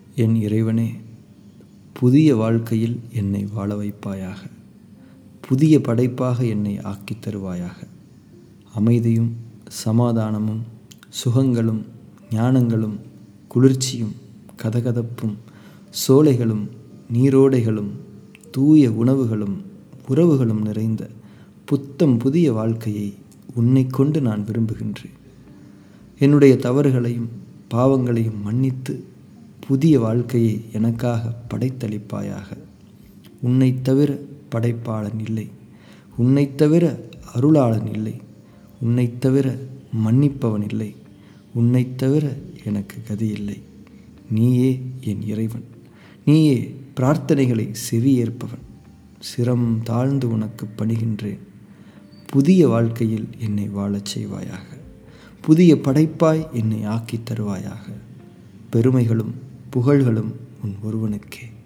என் இறைவனே புதிய வாழ்க்கையில் என்னை வாழ வைப்பாயாக புதிய படைப்பாக என்னை ஆக்கித் தருவாயாக அமைதியும் சமாதானமும் சுகங்களும் ஞானங்களும் குளிர்ச்சியும் கதகதப்பும் சோலைகளும் நீரோடைகளும் தூய உணவுகளும் உறவுகளும் நிறைந்த புத்தம் புதிய வாழ்க்கையை உன்னை கொண்டு நான் விரும்புகின்றேன் என்னுடைய தவறுகளையும் பாவங்களையும் மன்னித்து புதிய வாழ்க்கையை எனக்காக படைத்தளிப்பாயாக உன்னைத் தவிர படைப்பாளன் இல்லை உன்னைத் தவிர அருளாளன் இல்லை உன்னைத் தவிர மன்னிப்பவன் இல்லை உன்னைத் தவிர எனக்கு கதி இல்லை நீயே என் இறைவன் நீயே பிரார்த்தனைகளை செவியேற்பவன் சிரம் தாழ்ந்து உனக்கு பணிகின்றேன் புதிய வாழ்க்கையில் என்னை வாழச் செய்வாயாக புதிய படைப்பாய் என்னை ஆக்கித் தருவாயாக பெருமைகளும் புகழ்களும் உன் ஒருவனுக்கே